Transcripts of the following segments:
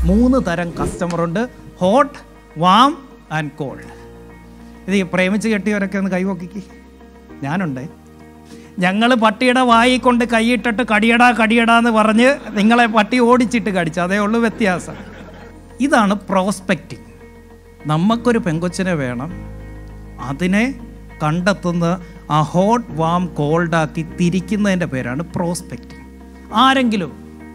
മൂന്ന് തരം കസ്റ്റമറുണ്ട് ഹോട്ട് വാം ആൻഡ് കോൾഡ് ഇത് ഈ പ്രേമിച്ച് കെട്ടിയവരൊക്കെ ഒന്ന് കൈവക്കിക്ക് ഞാനുണ്ട് ഞങ്ങൾ പട്ടിയുടെ വായി കൊണ്ട് കൈയിട്ടിട്ട് കടിയടാ കടിയടാ എന്ന് പറഞ്ഞ് നിങ്ങളെ പട്ടി ഓടിച്ചിട്ട് കടിച്ചു അതേ ഉള്ളൂ വ്യത്യാസം ഇതാണ് പ്രോസ്പെക്റ്റിംഗ് നമുക്കൊരു പെങ്കൊച്ചിനെ വേണം അതിനെ കണ്ടെത്തുന്ന ആ ഹോട്ട് വാം കോൾഡാക്കി തിരിക്കുന്നതിൻ്റെ പേരാണ് പ്രോസ്പെക്റ്റിംഗ് ആരെങ്കിലും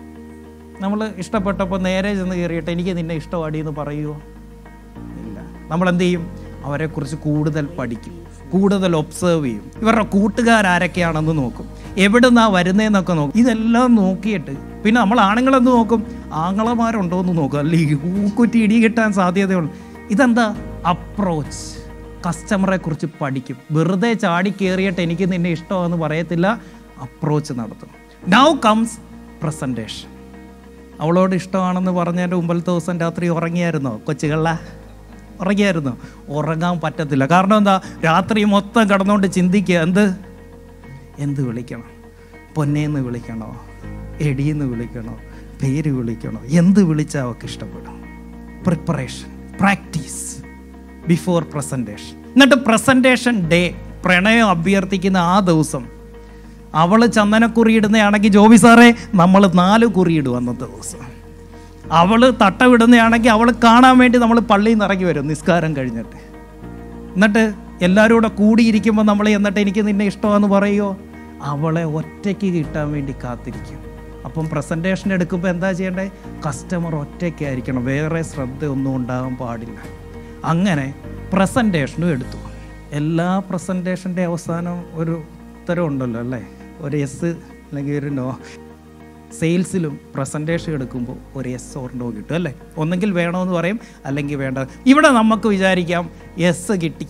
നമ്മൾ ഇഷ്ടപ്പെട്ടപ്പോൾ നേരെ ചെന്ന് കയറിയിട്ട് എനിക്ക് നിന്നെ ഇഷ്ടമാടി എന്ന് പറയുമോ ഇല്ല നമ്മൾ എന്ത് ചെയ്യും അവരെക്കുറിച്ച് കൂടുതൽ പഠിക്കും കൂടുതൽ ഒബ്സേർവ് ചെയ്യും ഇവരുടെ കൂട്ടുകാരാരൊക്കെയാണെന്ന് നോക്കും എവിടുന്നാ വരുന്നതെന്നൊക്കെ നോക്കും ഇതെല്ലാം നോക്കിയിട്ട് പിന്നെ നമ്മൾ ആണുങ്ങളെന്ന് നോക്കും ആങ്ങളമാരുണ്ടോ എന്ന് നോക്കും അല്ലെങ്കിൽ ഊക്കുറ്റി ഇടി കിട്ടാൻ സാധ്യതയുള്ളൂ ഇതെന്താ അപ്രോച്ച് കസ്റ്റമറെ കുറിച്ച് പഠിക്കും വെറുതെ ചാടി കയറിയിട്ട് എനിക്ക് നിന്നെ ഇഷ്ടമാണെന്ന് പറയത്തില്ല അപ്രോച്ച് നടത്തും നൗ കംസ് പ്രസൻറ്റേഷൻ അവളോട് ഇഷ്ടമാണെന്ന് പറഞ്ഞതിൻ്റെ മുമ്പലത്തെ ദിവസം രാത്രി ഉറങ്ങിയായിരുന്നോ കൊച്ചുകള ഉറങ്ങിയായിരുന്നോ ഉറങ്ങാൻ പറ്റത്തില്ല കാരണം എന്താ രാത്രി മൊത്തം കിടന്നുകൊണ്ട് ചിന്തിക്കുക എന്ത് എന്ത് വിളിക്കണം പൊന്നേന്ന് വിളിക്കണോ എടിയെന്ന് വിളിക്കണോ പേര് വിളിക്കണോ എന്ത് വിളിച്ചാൽ അവൾക്ക് ഇഷ്ടപ്പെടും പ്രിപ്പറേഷൻ പ്രാക്ടീസ് ബിഫോർ പ്രസൻറ്റേഷൻ എന്നിട്ട് പ്രസൻറ്റേഷൻ ഡേ പ്രണയം അഭ്യർത്ഥിക്കുന്ന ആ ദിവസം അവൾ ചന്ദനക്കുറി ഇടുന്നതാണെങ്കിൽ ജോബി സാറേ നമ്മൾ നാല് കുറി ഇടും അന്നത്തെ ദിവസം അവൾ തട്ടവിടുന്നതാണെങ്കിൽ അവൾ കാണാൻ വേണ്ടി നമ്മൾ പള്ളിയിൽ നിന്ന് ഇറങ്ങി വരും നിസ്കാരം കഴിഞ്ഞിട്ട് എന്നിട്ട് എല്ലാവരും കൂടെ കൂടിയിരിക്കുമ്പോൾ നമ്മൾ എന്നിട്ട് എനിക്ക് നിന്നെ ഇഷ്ടമാണെന്ന് പറയുമോ അവളെ ഒറ്റയ്ക്ക് കിട്ടാൻ വേണ്ടി കാത്തിരിക്കും അപ്പം പ്രസൻറ്റേഷൻ എടുക്കുമ്പോൾ എന്താ ചെയ്യേണ്ടത് കസ്റ്റമർ ഒറ്റയ്ക്കായിരിക്കണം വേറെ ശ്രദ്ധയൊന്നും ഉണ്ടാകാൻ പാടില്ല അങ്ങനെ പ്രസൻറ്റേഷനും എടുത്തു എല്ലാ പ്രസൻറ്റേഷൻ്റെ അവസാനം ഒരു ഉത്തരം ഉണ്ടല്ലോ അല്ലേ ഒരു എസ് അല്ലെങ്കിൽ ഒരു നോ സെയിൽസിലും പ്രസൻറ്റേഷൻ എടുക്കുമ്പോൾ ഒരു എസ് ഓർ നോ കിട്ടും അല്ലേ ഒന്നെങ്കിൽ വേണമെന്ന് പറയും അല്ലെങ്കിൽ വേണ്ട ഇവിടെ നമുക്ക് വിചാരിക്കാം എസ് കിട്ടി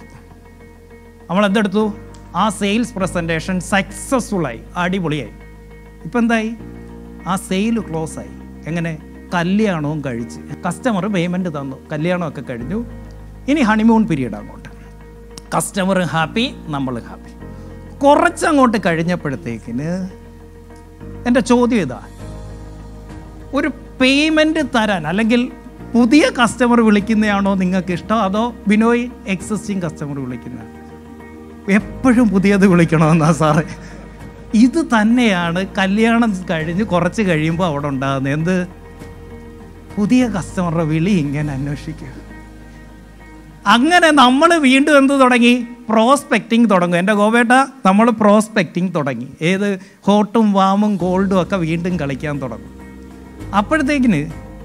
നമ്മൾ എന്തെടുത്തു ആ സെയിൽസ് പ്രസൻറ്റേഷൻ സക്സസ്ഫുള്ളായി അടിപൊളിയായി ഇപ്പം എന്തായി ആ സെയിൽ ക്ലോസ് ആയി എങ്ങനെ കല്യാണവും കഴിച്ച് കസ്റ്റമർ പേയ്മെൻറ്റ് തന്നു കല്യാണമൊക്കെ കഴിഞ്ഞു ഇനി ഹണിമൂൺ പീരീഡ് അങ്ങോട്ട് കസ്റ്റമർ ഹാപ്പി നമ്മൾ ഹാപ്പി കുറച്ചങ്ങോട്ട് കഴിഞ്ഞപ്പോഴത്തേക്കിന് എൻ്റെ ചോദ്യം ഇതാ ഒരു പേയ്മെൻറ്റ് തരാൻ അല്ലെങ്കിൽ പുതിയ കസ്റ്റമർ വിളിക്കുന്നതാണോ നിങ്ങൾക്ക് ഇഷ്ടം അതോ ബിനോയ് എക്സിസ്റ്റിംഗ് കസ്റ്റമർ വിളിക്കുന്ന എപ്പോഴും പുതിയത് വിളിക്കണമെന്നാ സാറേ ഇത് തന്നെയാണ് കല്യാണം കഴിഞ്ഞ് കുറച്ച് കഴിയുമ്പോൾ അവിടെ ഉണ്ടാകുന്നത് എന്ത് പുതിയ കസ്റ്റമറുടെ വിളി ഇങ്ങനെ അന്വേഷിക്കുക അങ്ങനെ നമ്മൾ വീണ്ടും എന്ത് തുടങ്ങി പ്രോസ്പെക്റ്റിംഗ് തുടങ്ങും എൻ്റെ ഗോവേട്ട നമ്മൾ പ്രോസ്പെക്റ്റിംഗ് തുടങ്ങി ഏത് ഹോട്ടും വാമും ഗോൾഡും ഒക്കെ വീണ്ടും കളിക്കാൻ തുടങ്ങും അപ്പോഴത്തേക്കിന്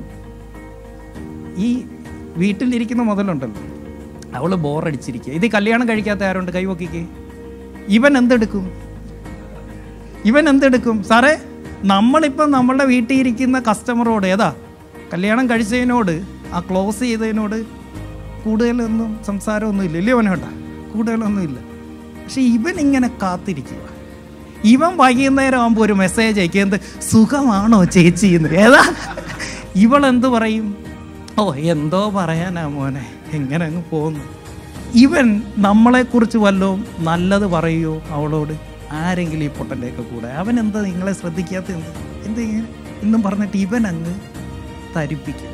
ഈ വീട്ടിലിരിക്കുന്ന മുതലുണ്ടല്ലോ അവൾ ബോറടിച്ചിരിക്കുക ഇത് കല്യാണം കഴിക്കാത്ത ആരുണ്ട് കൈവക്കിക്ക് ഇവൻ എന്തെടുക്കും ഇവൻ എന്തെടുക്കും സാറേ നമ്മളിപ്പം നമ്മളുടെ വീട്ടിൽ ഇരിക്കുന്ന കസ്റ്റമറോട് ഏതാ കല്യാണം കഴിച്ചതിനോട് ആ ക്ലോസ് ചെയ്തതിനോട് കൂടുതലൊന്നും സംസാരമൊന്നും ഇല്ല ഇല്ലയോ അവനോട്ട കൂടുതലൊന്നും ഇല്ല പക്ഷെ ഇവൻ ഇങ്ങനെ കാത്തിരിക്കുക ഇവൻ വൈകുന്നേരം ആകുമ്പോൾ ഒരു മെസ്സേജ് അയക്കുക എന്ത് സുഖമാണോ ചേച്ചി എന്ന് ഏതാ ഇവൾ എന്ത് പറയും ഓ എന്തോ പറയാനാ മോനെ എങ്ങനെ അങ്ങ് പോകുന്നു ഇവൻ നമ്മളെക്കുറിച്ച് വല്ലതും നല്ലത് പറയുമോ അവളോട് ആരെങ്കിലും ഈ പൊട്ടൻ്റെയൊക്കെ കൂടെ അവൻ എന്താ നിങ്ങളെ ശ്രദ്ധിക്കാത്ത എന്ത് എന്ത് ഇങ്ങനെ എന്നും പറഞ്ഞിട്ട് ഇവൻ അങ്ങ് തരിപ്പിക്കും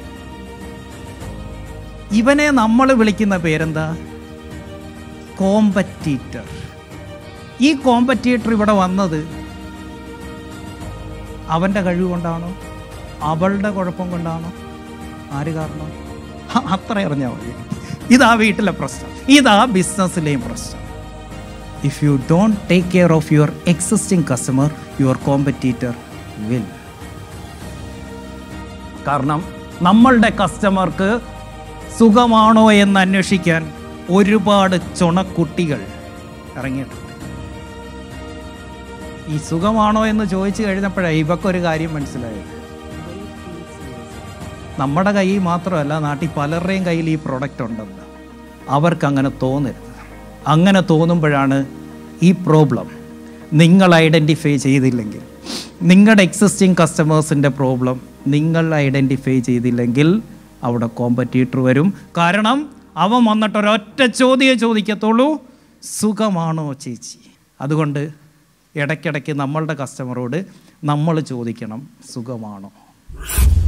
ഇവനെ നമ്മൾ വിളിക്കുന്ന പേരെന്താ കോമ്പറ്റീറ്റർ ഈ കോമ്പറ്റീറ്റർ ഇവിടെ വന്നത് അവൻ്റെ കഴിവ് കൊണ്ടാണോ അവളുടെ കുഴപ്പം കൊണ്ടാണോ ആര് കാരണം ഹ, അത്ര അറിഞ്ഞാൽ മതി ഇതാ വീട്ടിലെ പ്രശ്നം ഇതാ ബിസിനസ്സിലെയും പ്രശ്നം if you don't take care of your existing customer your competitor will കാരണം നമ്മളുടെ കസ്റ്റമർക്ക് സുഖമാണോ എന്ന് അന്വേഷിക്കാൻ ഒരുപാട് ചുണക്കുട്ടികൾ ഇറങ്ങിയിട്ടുണ്ട് ഈ സുഖമാണോ എന്ന് ചോദിച്ചു കഴിഞ്ഞപ്പോഴാണ് ഇവക്കൊരു കാര്യം മനസ്സിലായത് നമ്മുടെ കയ്യിൽ മാത്രമല്ല നാട്ടിൽ പലരുടെയും കയ്യിൽ ഈ പ്രൊഡക്റ്റ് ഉണ്ടെന്ന് അവർക്ക് അങ്ങനെ തോന്നരുത് അങ്ങനെ തോന്നുമ്പോഴാണ് ഈ പ്രോബ്ലം നിങ്ങൾ ഐഡൻറ്റിഫൈ ചെയ്തില്ലെങ്കിൽ നിങ്ങളുടെ എക്സിസ്റ്റിംഗ് കസ്റ്റമേഴ്സിൻ്റെ പ്രോബ്ലം നിങ്ങൾ ഐഡൻറ്റിഫൈ ചെയ്തില്ലെങ്കിൽ അവിടെ കോമ്പറ്റീറ്റർ വരും കാരണം അവൻ വന്നിട്ട് ഒരൊറ്റ ചോദ്യം ചോദിക്കത്തുള്ളൂ സുഖമാണോ ചേച്ചി അതുകൊണ്ട് ഇടയ്ക്കിടയ്ക്ക് നമ്മളുടെ കസ്റ്റമറോട് നമ്മൾ ചോദിക്കണം സുഖമാണോ